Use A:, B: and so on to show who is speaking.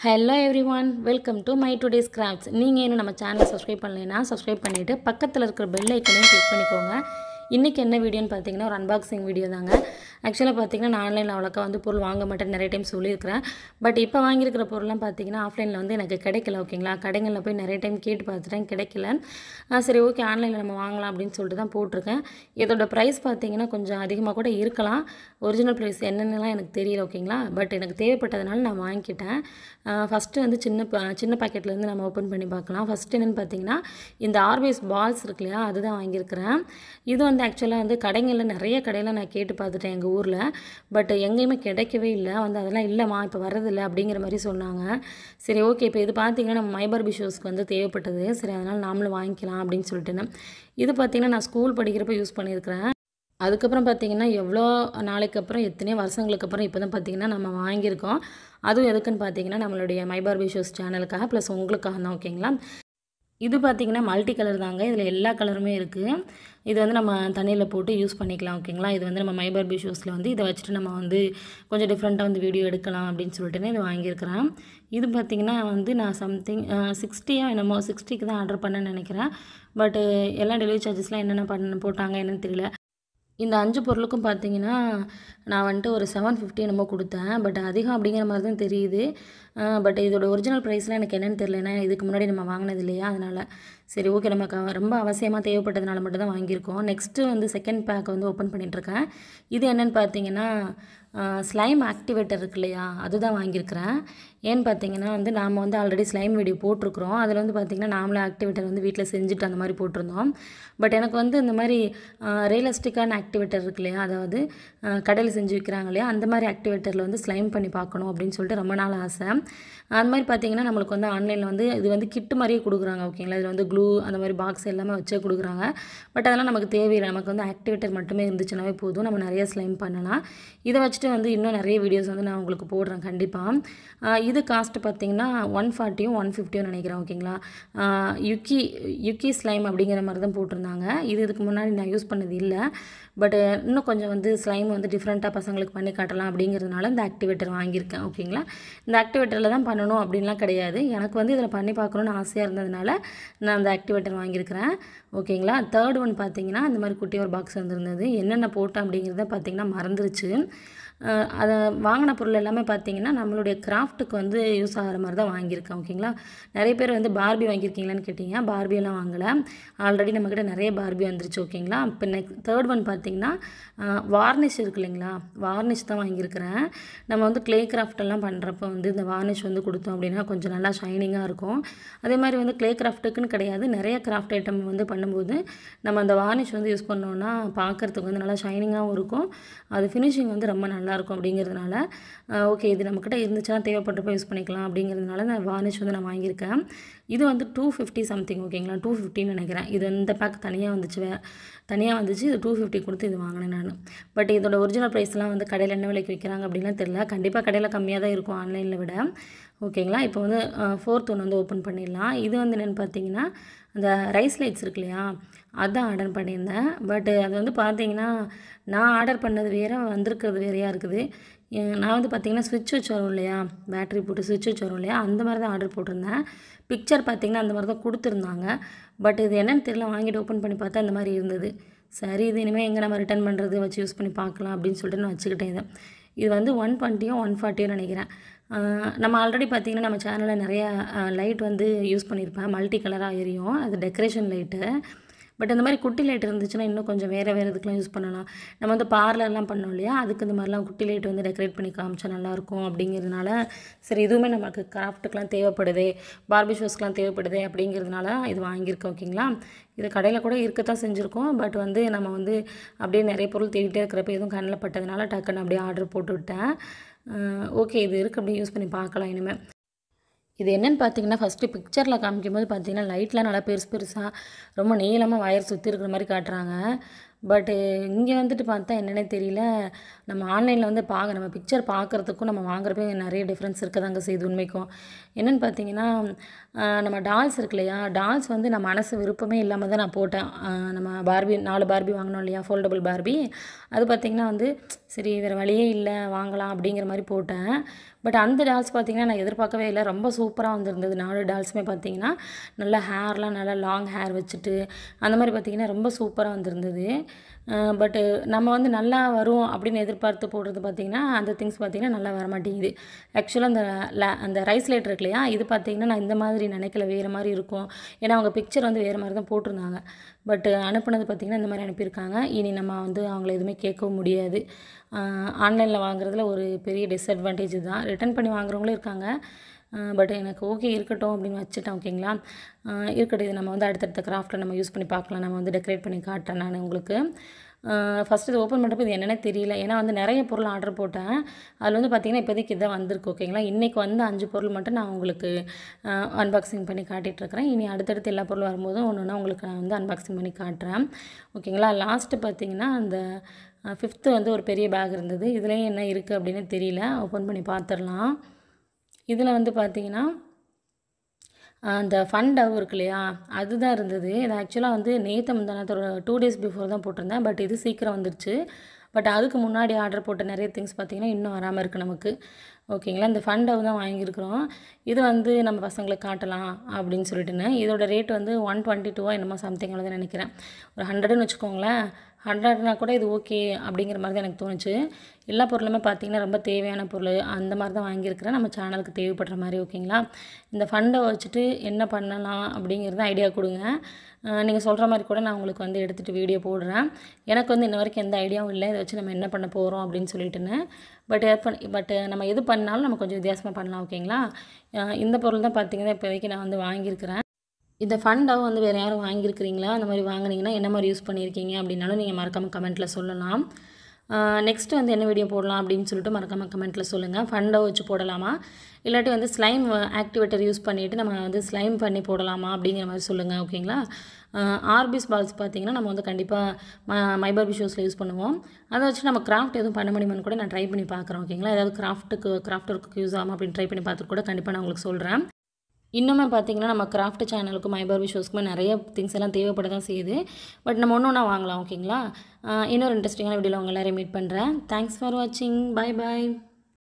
A: hello everyone welcome to my today's crafts நீங்கள் இன்னும் நம்ம சேனலை சப்ஸ்கிரைப் பண்ணலைன்னா சப்ஸ்கிரைப் பண்ணிவிட்டு பக்கத்தில் இருக்கிற பெல் ஐக்கனையும் கிளிக் பண்ணிக்கோங்க இன்றைக்கி என்ன வீடியோன்னு பார்த்தீங்கன்னா ஒரு அன்பாக்சிங் வீடியோ தாங்க ஆக்சுவலாக பார்த்தீங்கன்னா நான் ஆன்லைனில் அவ்வளோக்கா வந்து பொருள் வாங்க மாட்டேன் நிறைய டைம் சொல்லியிருக்கிறேன் பட் இப்போ வாங்கியிருக்கிற பொருள்லாம் பார்த்தீங்கன்னா ஆஃப்லைனில் வந்து எனக்கு கிடைக்கல ஓகேங்களா கடைகளில் போய் நிறைய டைம் கேட்டு பார்த்துட்டேன் கிடைக்கல ஆ, சரி ஓகே ஆன்லைனில் நம்ம வாங்கலாம் அப்படின்னு சொல்லிட்டு தான் போட்டிருக்கேன் இதோட ப்ரைஸ் பார்த்தீங்கன்னா கொஞ்சம் அதிகமாக கூட இருக்கலாம் ஒரிஜினல் ப்ரைஸ் என்னென்னலாம் எனக்கு தெரியல ஓகேங்களா பட் எனக்கு தேவைப்பட்டதுனால நான் வாங்கிக்கிட்டேன் ஃபஸ்ட்டு வந்து சின்ன ப- சின்ன பாக்கெட்லேருந்து நம்ம ஓப்பன் பண்ணி பார்க்கலாம் ஃபஸ்ட்டு என்னென்னு பார்த்தீங்கன்னா இந்த ஆர்பிஎஸ் பால்ஸ் இருக்கு இல்லையா அதுதான் வாங்கியிருக்கிறேன் இது வந்து ஆக்சுவலாக வந்து கடைங்களில் நிறைய கடையில் நான் கேட்டு பார்த்துட்டேன் எங்கள் ஊரில் பட் எங்கேயுமே கிடைக்கவே இல்லை வந்து அதெல்லாம் இல்லைம்மா இப்போ வர்றதில்ல அப்படிங்கிற மாதிரி சொன்னாங்க சரி ஓகே இப்போ இது பார்த்தீங்கன்னா நம்ம மைபர்பி ஷோஸ்க்கு வந்து தேவைப்பட்டது சரி அதனால் நாமளும் வாங்கிக்கலாம் அப்படின்னு சொல்லிட்டு இது பார்த்தீங்கன்னா நான் ஸ்கூல் படிக்கிறப்ப யூஸ் பண்ணியிருக்கிறேன் அதுக்கப்புறம் பார்த்தீங்கன்னா எவ்வளோ நாளைக்கு அப்புறம் எத்தனையோ வருஷங்களுக்கு அப்புறம் இப்போ தான் பார்த்தீங்கன்னா நம்ம வாங்கியிருக்கோம் அதுவும் எதுக்குன்னு பார்த்தீங்கன்னா நம்மளுடைய மைபார்பி ஷோஸ் சேனலுக்காக ப்ளஸ் உங்களுக்காக தான் ஓகேங்களா இது பார்த்தீங்கன்னா மல்டி கலர் தாங்க இதில் எல்லா கலருமே இருக்குது இது வந்து நம்ம தண்ணியில் போட்டு யூஸ் பண்ணிக்கலாம் ஓகேங்களா இது வந்து நம்ம மைபார்பி ஷோஸில் வந்து இதை வச்சுட்டு நம்ம வந்து கொஞ்சம் டிஃப்ரெண்ட்டாக வந்து வீடியோ எடுக்கலாம் அப்படின்னு சொல்லிட்டு இது வாங்கியிருக்கிறேன் இது பார்த்தீங்கன்னா வந்து நான் சம்திங் சிக்ஸ்டியோ என்னமோ சிக்ஸ்டிக்கு தான் ஆர்டர் பண்ணேன்னு நினைக்கிறேன் பட்டு எல்லா டெலிவரி சார்ஜஸ்லாம் என்னென்ன பண்ண போட்டாங்க என்னன்னு தெரியல இந்த அஞ்சு பொருளுக்கும் பார்த்தீங்கன்னா நான் வந்துட்டு ஒரு செவன் ஃபிஃப்டி என்னமோ கொடுத்தேன் பட் அதிகம் அப்படிங்கிற மாதிரி தான் தெரியுது பட் இதோட ஒரிஜினல் ப்ரைஸ்லாம் எனக்கு என்னன்னு தெரியல ஏன்னா இதுக்கு முன்னாடி நம்ம வாங்கினது இல்லையா அதனால் சரி ஓகே நமக்கு அவ- ரொம்ப அவசியமாக தேவைப்பட்டதுனால மட்டும் தான் வாங்கியிருக்கோம் நெக்ஸ்ட்டு வந்து செகண்ட் பேக் வந்து ஓப்பன் பண்ணிகிட்ருக்கேன் இது என்னென்னு பார்த்தீங்கன்னா ஸ்லைம் ஆக்டிவேட்டர் இருக்கு இல்லையா அதுதான் வாங்கியிருக்கிறேன் ஏன்னு பார்த்தீங்கன்னா வந்து நாம் வந்து ஆல்ரெடி ஸ்லைம் வீடியோ போட்டிருக்கிறோம் அதில் வந்து பார்த்திங்கன்னா நாமளே ஆக்டிவேட்டர் வந்து வீட்டில் செஞ்சுட்டு அந்த மாதிரி போட்டிருந்தோம் பட் எனக்கு வந்து இந்த மாதிரி ரியலிஸ்டிக்கான ஆக்டிவேட்டர் இருக்கு இல்லையா அதாவது கடையில் செஞ்சு விற்கிறாங்க இல்லையா அந்த மாதிரி ஆக்டிவேட்டரில் வந்து ஸ்லைம் பண்ணி பார்க்கணும் அப்படின்னு சொல்லிட்டு ரொம்ப நாள் ஆசை அந்த மாதிரி பார்த்தீங்கன்னா நம்மளுக்கு வந்து ஆன்லைனில் வந்து இது வந்து கிட்டு மாதிரியே கொடுக்குறாங்க ஓகேங்களா இதில் வந்து க்ளூ அந்த மாதிரி பாக்ஸ் எல்லாமே வச்சே கொடுக்குறாங்க பட் அதெல்லாம் நமக்கு தேவையில்லை நமக்கு வந்து ஆக்டிவேட்டர் மட்டுமே இருந்துச்சுனாவே போதும் நம்ம நிறைய ஸ்லைம் பண்ணலாம் இதை வச்சுட்டு வந்து இன்னும் நிறைய வீடியோஸ் வந்து நான் உங்களுக்கு போடுறேன் கண்டிப்பாக இது காஸ்ட் பார்த்தீங்கன்னா ஒன் ஃபார்ட்டியும் ஒன் ஃபிஃப்டியும் நினைக்கிறேன் ஓகேங்களா ஆஹ் யுக்கி யுக்கி ஸ்லைம் அப்படிங்கிற மாதிரி தான் போட்டிருந்தாங்க இது இதுக்கு முன்னாடி நான் யூஸ் பண்ணது இல்லை பட் இன்னும் கொஞ்சம் வந்து ஸ்லைம் வந்து டிஃப்ரெண்ட்டாக பசங்களுக்கு பண்ணி காட்டலாம் அப்படிங்கிறதுனால இந்த ஆக்டிவேட்டர் வாங்கியிருக்கேன் ஓகேங்களா இந்த ஆக்டிவேட்டரில் தான் பண்ணணும் அப்படின்லாம் கிடையாது எனக்கு வந்து இதில் பண்ணி பார்க்கணுன்னு ஆசையாக இருந்ததுனால நான் அந்த ஆக்டிவேட்டர் வாங்கியிருக்கிறேன் ஓகேங்களா தேர்ட் ஒன் பார்த்தீங்கன்னா இந்த மாதிரி குட்டி ஒரு பாக்ஸ் வந்திருந்தது என்னென்ன போட்டேன் அப்படிங்கிறத பார்த்தீங்கன்னா மறந்துருச்சு அஹ் அதை வாங்கின பொருள் எல்லாமே பார்த்தீங்கன்னா நம்மளுடைய கிராஃப்ட்டுக்கு வந்து யூஸ் ஆகிற மாதிரி தான் வாங்கியிருக்கேன் ஓகேங்களா நிறைய பேர் வந்து பார்பி வாங்கியிருக்கீங்களான்னு கேட்டிங்க பார்பி எல்லாம் வாங்கலை ஆல்ரெடி நம்மக்கிட்ட நிறைய பார்பி வந்துருச்சு ஓகேங்களா இப்போ நெக்ஸ்ட் தேர்ட் ஒன் பார்த்தீங்கன்னா வார்னிஷ் இருக்கு இல்லைங்களா வார்னிஷ் தான் வாங்கியிருக்கிறேன் நம்ம வந்து க்ளே கிராஃப்ட் எல்லாம் பண்ணுறப்ப வந்து இந்த வார்னிஷ் வந்து கொடுத்தோம் அப்படின்னா கொஞ்சம் நல்லா ஷைனிங்காக இருக்கும் அதே மாதிரி வந்து க்ளே கிராஃப்ட்டுக்குன்னு கிடையாது நிறைய கிராஃப்ட் ஐட்டம் வந்து பண்ணும்போது நம்ம அந்த வார்னிஷ் வந்து யூஸ் பண்ணோன்னா பார்க்குறதுக்கு வந்து நல்லா ஷைனிங்காகவும் இருக்கும் அது ஃபினிஷிங் வந்து ரொம்ப நல்லா இருக்கும் அப்படிங்கிறதுனால ஓகே இது நம்மக்கிட்ட இருந்துச்சுன்னா தேவைப்பட்டப்ப யூஸ் பண்ணிக்கலாம் அப்படிங்கிறதுனால நான் வார்னிஷ் வந்து நான் வாங்கியிருக்கேன் இது வந்து டூ ஃபிஃப்டி சம்திங் ஓகேங்களா டூ ஃபிஃப்டின்னு நினைக்கிறேன் இது இந்த பேக் தனியாக வந்துச்சு வே தனியாக வந்துச்சு இது டூ ஃபிஃப்டி கொடுத்து இது வாங்கினேன் நான் பட் இதோட ஒரிஜினல் ப்ரைஸ்லாம் வந்து கடையில் என்ன விலைக்கு விற்கிறாங்க அப்படின்லாம் தெரியல கண்டிப்பாக கடையில் கம்மியாக தான் இருக்கும் ஆன்லைனில் விட ஓகேங்களா இப்போ வந்து ஃபோர்த் ஒன் வந்து ஓப்பன் பண்ணிடலாம் இது வந்து என்னென்னு பார்த்தீங்கன்னா அந்த ரைஸ் லைட்ஸ் இருக்கு இல்லையா அதான் ஆர்டர் பண்ணியிருந்தேன் பட் அது வந்து பார்த்தீங்கன்னா நான் ஆர்டர் பண்ணது வேறு வந்திருக்கிறது வேறையாக இருக்குது எ- நான் வந்து பார்த்தீங்கன்னா ஸ்விட்ச் வச்சு வரும் இல்லையா பேட்டரி போட்டு ஸ்விட்ச் வச்சு வரும் இல்லையா அந்த மாதிரி தான் ஆர்டர் போட்டிருந்தேன் பிக்சர் பார்த்தீங்கன்னா அந்த மாதிரி தான் கொடுத்துருந்தாங்க பட் இது என்னன்னு தெரியல வாங்கிட்டு ஓப்பன் பண்ணி பார்த்தா அந்த மாதிரி இருந்தது சரி இது இனிமேல் எங்கே நம்ம ரிட்டர்ன் பண்ணுறது வச்சு யூஸ் பண்ணி பார்க்கலாம் அப்படின்னு சொல்லிட்டு நான் வச்சுக்கிட்டேன் இதை இது வந்து ஒன் டுவெண்ட்டியும் ஒன் ஃபார்ட்டியும் நினைக்கிறேன் ஆஹ் நம்ம ஆல்ரெடி பார்த்தீங்கன்னா நம்ம சேனலில் நிறைய லைட் வந்து யூஸ் பண்ணியிருப்பேன் மல்டி கலராக எரியும் அது டெக்கரேஷன் லைட்டு பட் இந்த மாதிரி குட்டி லைட் இருந்துச்சுன்னா இன்னும் கொஞ்சம் வேறு வேறு இதுக்கெலாம் யூஸ் பண்ணலாம் நம்ம வந்து பார்லர்லாம் பண்ணோம் இல்லையா அதுக்கு இந்த மாதிரிலாம் குட்டி லைட் வந்து டெக்கரேட் பண்ணி காமிச்சா நல்லாயிருக்கும் அப்படிங்கிறதுனால சரி இதுவுமே நமக்கு கிராஃப்ட்டுக்கெலாம் தேவைப்படுது பார்பி ஷோஸ்க்கெலாம் தேவைப்படுது அப்படிங்கிறதுனால இது வாங்கியிருக்கோம் ஓகேங்களா இது கடையில் கூட இருக்கத்தான் செஞ்சுருக்கோம் பட் வந்து நம்ம வந்து அப்படியே நிறைய பொருள் தேடிட்டே இருக்கிறப்ப எதுவும் கண்ணில் பட்டதுனால டக்குன்னு அப்படியே ஆர்டர் போட்டு விட்டேன் ஓகே இது இருக்குது அப்படியே யூஸ் பண்ணி பார்க்கலாம் இனிமேல் இது என்னன்னு பார்த்தீங்கன்னா ஃபஸ்ட்டு பிக்சரில் காமிக்கும்போது பார்த்தீங்கன்னா லைட்லாம் நல்லா பெருசு பெருசாக ரொம்ப நீளமாக வயர் சுற்றி இருக்கிற மாதிரி காட்டுறாங்க பட்டு இங்கே வந்துட்டு பார்த்தா என்னன்னே தெரியல நம்ம ஆன்லைனில் வந்து பார்க்க நம்ம பிக்சர் பார்க்குறதுக்கும் நம்ம வாங்குறப்ப நிறைய டிஃப்ரென்ஸ் இருக்கதாங்க செய்யுது உண்மைக்கும் என்னென்னு பார்த்தீங்கன்னா ஆஹ் நம்ம டால்ஸ் இருக்கு இல்லையா டால்ஸ் வந்து நான் மனசு விருப்பமே இல்லாமல் தான் நான் போட்டேன் ஆஹ் நம்ம பார்பி நாலு பார்பி வாங்கினோம் இல்லையா ஃபோல்டபுள் பார்பி அது பார்த்திங்கன்னா வந்து சரி வேறு வழியே இல்லை வாங்கலாம் அப்படிங்கிற மாதிரி போட்டேன் பட் அந்த டால்ஸ் பார்த்தீங்கன்னா நான் எதிர்பார்க்கவே இல்லை ரொம்ப சூப்பராக வந்திருந்தது நாலு டால்ஸுமே பார்த்தீங்கன்னா நல்லா ஹேர்லாம் நல்லா லாங் ஹேர் வச்சுட்டு அந்த மாதிரி பார்த்தீங்கன்னா ரொம்ப சூப்பராக வந்திருந்தது பட்டு நம்ம வந்து நல்லா வரும் அப்படின்னு எதிர்பார்த்து போடுறது பார்த்திங்கன்னா அந்த திங்ஸ் பார்த்திங்கன்னா நல்லா வர மாட்டேங்குது ஆக்சுவலாக அந்த ல- அந்த ரைஸ் லேட் இருக்கு இல்லையா இது பார்த்திங்கன்னா நான் இந்த மாதிரி நினைக்கல வேறு மாதிரி இருக்கும் ஏன்னா அவங்க பிக்சர் வந்து வேறு மாதிரி தான் போட்டிருந்தாங்க பட் அனுப்புனது பார்த்திங்கன்னா இந்த மாதிரி அனுப்பியிருக்காங்க இனி நம்ம வந்து அவங்கள எதுவுமே கேட்கவும் முடியாது ஆன்லைனில் வாங்குறதுல ஒரு பெரிய டிஸ்அட்வான்டேஜ் தான் ரிட்டர்ன் பண்ணி வாங்குறவங்களும் இருக்காங்க பட் எனக்கு ஓகே இருக்கட்டும் அப்படின்னு வச்சுட்டேன் ஓகேங்களா ஆஹ் இருக்கட்டும் இது நம்ம வந்து அடுத்தடுத்த கிராஃப்ட்டில் நம்ம யூஸ் பண்ணி பார்க்கலாம் நம்ம வந்து டெக்கரேட் பண்ணி காட்டுறேன் நான் உங்களுக்கு ஃபஸ்ட்டு இது ஓப்பன் பண்ணுறப்ப இது என்னன்னே தெரியல ஏன்னா வந்து நிறைய பொருள் ஆர்டர் போட்டேன் அதில் வந்து பார்த்திங்கன்னா இப்போதைக்கு இதான் வந்திருக்கு ஓகேங்களா இன்றைக்கி வந்து அஞ்சு பொருள் மட்டும் நான் உங்களுக்கு அன்பாக்சிங் பண்ணி காட்டிகிட்ருக்கிறேன் இனி அடுத்தடுத்து எல்லா பொருளும் வரும்போதும் ஒன்று ஒன்றா உங்களுக்கு நான் வந்து அன்பாக்சிங் பண்ணி காட்டுறேன் ஓகேங்களா லாஸ்ட்டு பார்த்தீங்கன்னா அந்த ஃபிஃப்த்து வந்து ஒரு பெரிய பேக் இருந்தது இதுலேயும் என்ன இருக்குது அப்படின்னு தெரியல ஓப்பன் பண்ணி பார்த்துடலாம் இதில் வந்து பார்த்தீங்கன்னா அந்த ஃபன் டவ் இருக்கு இல்லையா அதுதான் இருந்தது இது ஆக்சுவலாக வந்து நேற்று முந்தானத்து ஒரு டூ டேஸ் பிஃபோர் தான் போட்டிருந்தேன் பட் இது சீக்கிரம் வந்துருச்சு பட் அதுக்கு முன்னாடி ஆர்டர் போட்ட நிறைய திங்ஸ் பார்த்தீங்கன்னா இன்னும் வராமல் இருக்குது நமக்கு ஓகேங்களா இந்த ஃபன் டவ் தான் வாங்கியிருக்கிறோம் இது வந்து நம்ம பசங்களுக்கு காட்டலாம் அப்படின்னு சொல்லிட்டுன்னு இதோட ரேட் வந்து ஒன் டுவெண்ட்டி டூவா என்னமோ சம்திங் தான் நினைக்கிறேன் ஒரு ஹண்ட்ரட்னு வச்சுக்கோங்களேன் ஹண்ட்ரட்னா கூட இது ஓகே அப்படிங்கிற மாதிரி தான் எனக்கு தோணுச்சு எல்லா பொருளுமே பார்த்தீங்கன்னா ரொம்ப தேவையான பொருள் அந்த மாதிரி தான் வாங்கியிருக்கிறேன் நம்ம சேனலுக்கு தேவைப்படுற மாதிரி ஓகேங்களா இந்த ஃபண்டை வச்சுட்டு என்ன பண்ணலாம் அப்படிங்கிறத ஐடியா கொடுங்க நீங்கள் சொல்கிற மாதிரி கூட நான் உங்களுக்கு வந்து எடுத்துகிட்டு வீடியோ போடுறேன் எனக்கு வந்து இன்ன வரைக்கும் எந்த ஐடியாவும் இல்லை இதை வச்சு நம்ம என்ன பண்ண போகிறோம் அப்படின்னு சொல்லிட்டுன்னு பட் பட் நம்ம எது பண்ணாலும் நம்ம கொஞ்சம் வித்தியாசமாக பண்ணலாம் ஓகேங்களா அஹ் இந்த பொருள் தான் பார்த்தீங்கன்னா இப்போதைக்கு நான் வந்து வாங்கியிருக்கிறேன் இந்த ஃபண்டாக வந்து வேறு யாரும் வாங்கியிருக்கிறீங்களா அந்த மாதிரி வாங்குனீங்கன்னா என்ன மாதிரி யூஸ் பண்ணியிருக்கீங்க அப்படின்னாலும் நீங்கள் மறக்காமல் கமெண்ட்டில் சொல்லலாம் நெக்ஸ்ட்டு வந்து என்ன வீடியோ போடலாம் அப்படின்னு சொல்லிட்டு மறக்காமல் கமெண்ட்டில் சொல்லுங்கள் ஃபண்டை வச்சு போடலாமா இல்லாட்டி வந்து ஸ்லைம் ஆக்டிவேட்டர் யூஸ் பண்ணிவிட்டு நம்ம வந்து ஸ்லைம் பண்ணி போடலாமா அப்படிங்கிற மாதிரி சொல்லுங்கள் ஓகேங்களா ஆர்பிஸ் பால்ஸ் பார்த்தீங்கன்னா நம்ம வந்து கண்டிப்பாக மைபர்பி ஷோஸில் யூஸ் பண்ணுவோம் அதை வச்சு நம்ம கிராஃப்ட் எதுவும் பண்ண முடியுமான்னு கூட நான் ட்ரை பண்ணி பார்க்குறேன் ஓகேங்களா ஏதாவது கிராஃப்ட்டுக்கு கிராஃப்ட் ஒர்க்குக்கு யூஸ் ஆகும் அப்படின்னு ட்ரை பண்ணி பார்த்துட்டு கூட கண்டிப்பாக நான் உங்களுக்கு சொல்கிறேன் இன்னுமே பார்த்தீங்கன்னா நம்ம கிராஃப்ட் சேனலுக்கும் மைபர்பி ஷோஸ்க்குமே நிறைய திங்ஸ் எல்லாம் தேவைப்பட தான் செய்யுது பட் நம்ம ஒன்று ஒன்றா வாங்கலாம் ஓகேங்களா ஆஹ் இன்னொரு இன்ட்ரெஸ்டிங்கான வீடியோவில் உங்கள் எல்லாரையும் மீட் பண்ணுறேன் தேங்க்ஸ் ஃபார் வாட்சிங் பை பாய்